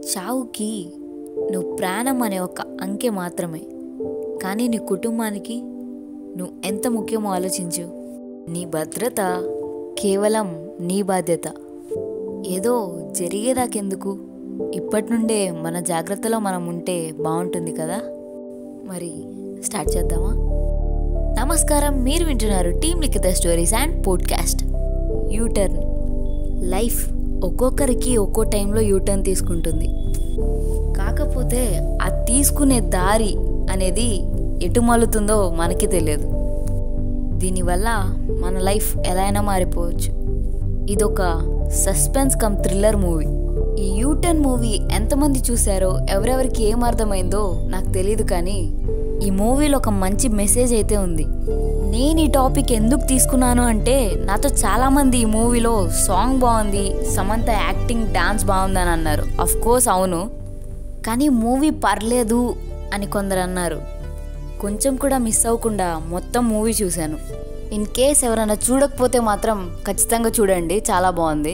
చావుకి నువ్వు ప్రాణం అనే ఒక అంకె మాత్రమే కానీ నీ కుటుంబానికి నువ్వు ఎంత ముఖ్యమో ఆలోచించు నీ భద్రత కేవలం నీ బాధ్యత ఏదో జరిగేదాకెందుకు ఇప్పటి నుండే మన జాగ్రత్తలో మనం ఉంటే బాగుంటుంది కదా మరి స్టార్ట్ చేద్దామా నమస్కారం మీరు వింటున్నారు team Likhitha stories and podcast U turn life ఒక్కొక్కరికి ఒక్కో టైంలో యూటర్న్ తీసుకుంటుంది కాకపోతే ఆ తీసుకునే దారి అనేది ఎటు మలుతుందో మనకి తెలియదు దీనివల్ల మన లైఫ్ ఎలా అయినా మారిపోవచ్చు ఇదొక సస్పెన్స్ కమ్ థ్రిల్లర్ మూవీ ఈ యూటర్న్ మూవీ ఎంతమంది చూశారో ఎవరెవరికి ఏం అర్థమైందో నాకు తెలియదు కానీ ఈ మూవీలో ఒక మంచి మెసేజ్ అయితే ఉంది నేను ఈ టాపిక్ ఎందుకు తీసుకున్నాను అంటే నాతో చాలామంది ఈ మూవీలో సాంగ్ బాగుంది సమంత యాక్టింగ్ డాన్స్ బాగుందని అన్నారు అఫ్ కోర్స్ అవును కానీ మూవీ పర్లేదు అని కొందరు అన్నారు కొంచెం కూడా మిస్ అవ్వకుండా మొత్తం మూవీ చూశాను ఇన్ కేస్ ఎవరైనా చూడకపోతే మాత్రం ఖచ్చితంగా చూడండి చాలా బాగుంది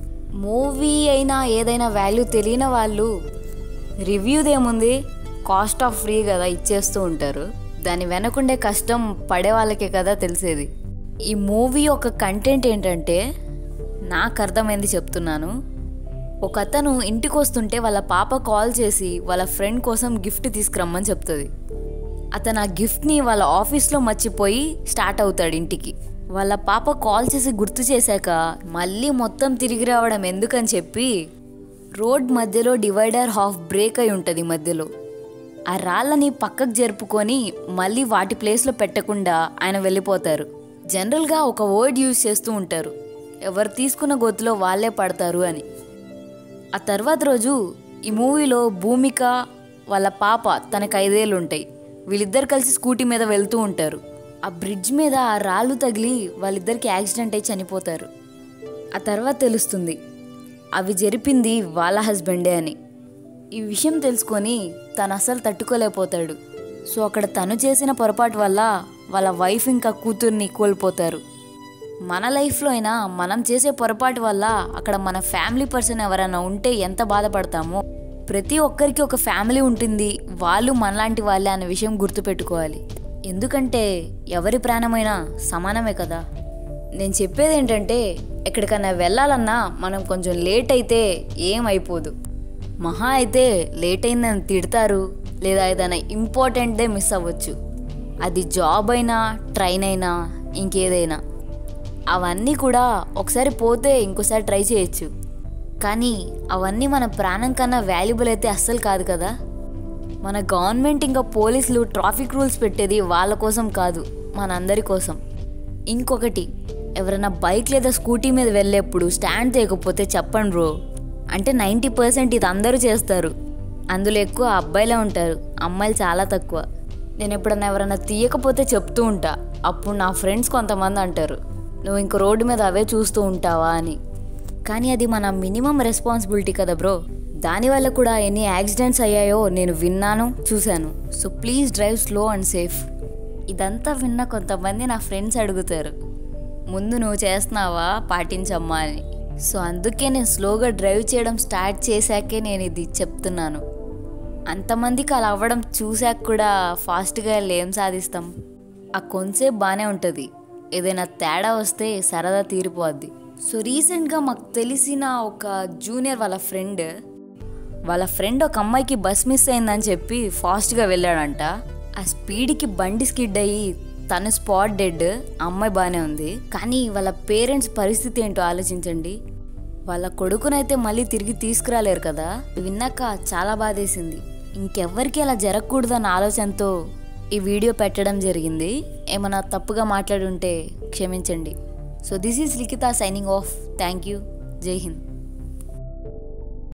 మూవీ అయినా ఏదైనా వాల్యూ తెలియని వాళ్ళు రివ్యూదేముంది కాస్ట్ ఆఫ్ ఫ్రీ కదా ఇచ్చేస్తూ ఉంటారు దాని వెనకుండే కష్టం పడే వాళ్ళకే కదా తెలిసేది ఈ మూవీ ఒక కంటెంట్ ఏంటంటే నాకు అర్థమైంది చెప్తున్నాను ఒక అతను ఇంటికి వస్తుంటే వాళ్ళ పాప కాల్ చేసి వాళ్ళ ఫ్రెండ్ కోసం గిఫ్ట్ తీసుకురమ్మని చెప్తుంది అతను ఆ గిఫ్ట్ని వాళ్ళ ఆఫీస్లో మర్చిపోయి స్టార్ట్ అవుతాడు ఇంటికి వాళ్ళ పాప కాల్ చేసి గుర్తు చేశాక మళ్ళీ మొత్తం తిరిగి రావడం ఎందుకని చెప్పి రోడ్ మధ్యలో డివైడర్ హాఫ్ బ్రేక్ అయి ఉంటుంది మధ్యలో ఆ రాళ్ళని పక్కకు జరుపుకొని మళ్ళీ వాటి ప్లేస్లో పెట్టకుండా ఆయన వెళ్ళిపోతారు జనరల్గా ఒక వర్డ్ యూజ్ చేస్తూ ఉంటారు ఎవరు తీసుకున్న గొత్తులో వాళ్ళే పడతారు అని ఆ తర్వాత రోజు ఈ మూవీలో భూమిక వాళ్ళ పాప తనకు ఐదేళ్ళు ఉంటాయి వీళ్ళిద్దరు కలిసి స్కూటీ మీద వెళ్తూ ఉంటారు ఆ బ్రిడ్జ్ మీద ఆ రాళ్ళు తగిలి వాళ్ళిద్దరికి యాక్సిడెంట్ అయి చనిపోతారు ఆ తర్వాత తెలుస్తుంది అవి జరిపింది వాళ్ళ హస్బెండే అని ఈ విషయం తెలుసుకొని తను అసలు తట్టుకోలేకపోతాడు సో అక్కడ తను చేసిన పొరపాటు వల్ల వాళ్ళ వైఫ్ ఇంకా కూతుర్ని కోల్పోతారు మన లైఫ్లో అయినా మనం చేసే పొరపాటు వల్ల అక్కడ మన ఫ్యామిలీ పర్సన్ ఎవరైనా ఉంటే ఎంత బాధపడతామో ప్రతి ఒక్కరికి ఒక ఫ్యామిలీ ఉంటుంది వాళ్ళు మనలాంటి వాళ్ళే అనే విషయం గుర్తుపెట్టుకోవాలి ఎందుకంటే ఎవరి ప్రాణమైనా సమానమే కదా నేను చెప్పేది ఏంటంటే ఎక్కడికైనా వెళ్ళాలన్నా మనం కొంచెం లేట్ అయితే ఏం అయిపోదు మహా అయితే లేట్ అయిందని తిడతారు లేదా ఏదైనా ఇంపార్టెంట్దే మిస్ అవ్వచ్చు అది జాబ్ అయినా ట్రైన్ అయినా ఇంకేదైనా అవన్నీ కూడా ఒకసారి పోతే ఇంకోసారి ట్రై చేయొచ్చు కానీ అవన్నీ మన ప్రాణం కన్నా వాల్యుబుల్ అయితే అస్సలు కాదు కదా మన గవర్నమెంట్ ఇంకా పోలీసులు ట్రాఫిక్ రూల్స్ పెట్టేది వాళ్ళ కోసం కాదు మనందరి కోసం ఇంకొకటి ఎవరైనా బైక్ లేదా స్కూటీ మీద వెళ్ళేప్పుడు స్టాండ్ తీయకపోతే చెప్పండి బ్రో అంటే నైంటీ పర్సెంట్ ఇది అందరూ చేస్తారు అందులో ఎక్కువ అబ్బాయిలే ఉంటారు అమ్మాయిలు చాలా తక్కువ నేను ఎప్పుడన్నా ఎవరైనా తీయకపోతే చెప్తూ ఉంటా అప్పుడు నా ఫ్రెండ్స్ కొంతమంది అంటారు నువ్వు ఇంక రోడ్డు మీద అవే చూస్తూ ఉంటావా అని కానీ అది మన మినిమం రెస్పాన్సిబిలిటీ కదా బ్రో దానివల్ల కూడా ఎన్ని యాక్సిడెంట్స్ అయ్యాయో నేను విన్నాను చూశాను so please drive slow and safe ఇదంతా విన్న కొంతమంది నా ఫ్రెండ్స్ అడుగుతారు ముందు నువ్వు చేస్తున్నావా పాటించమ్మా అని సో అందుకే నేను స్లోగా డ్రైవ్ చేయడం స్టార్ట్ చేశాకే నేను ఇది చెప్తున్నాను అంతమందికి అలా అవ్వడం చూశాక కూడా ఫాస్ట్గా ఏం సాధిస్తాం ఆ కొంతసేపు బాగానే ఉంటుంది ఏదైనా తేడా వస్తే సరదా తీరిపోద్ది సో రీసెంట్గా మాకు తెలిసిన ఒక జూనియర్ వాళ్ళ ఫ్రెండ్ వాళ్ళ ఫ్రెండ్ ఒక అమ్మాయికి బస్ మిస్ అయిందని చెప్పి ఫాస్ట్గా వెళ్ళాడంట ఆ స్పీడ్కి బండి స్కిడ్ అయ్యి తను స్పాట్ డెడ్ అమ్మాయి బాగానే ఉంది కానీ వాళ్ళ పేరెంట్స్ పరిస్థితి ఏంటో ఆలోచించండి వాళ్ళ కొడుకునైతే మళ్ళీ తిరిగి తీసుకురాలేరు కదా విన్నాక చాలా బాధేసింది ఇంకెవ్వరికి అలా జరగకూడదన్న ఆలోచనతో ఈ వీడియో పెట్టడం జరిగింది ఏమైనా తప్పుగా మాట్లాడుంటే క్షమించండి so this is Likhitha signing off thank you Jai Hind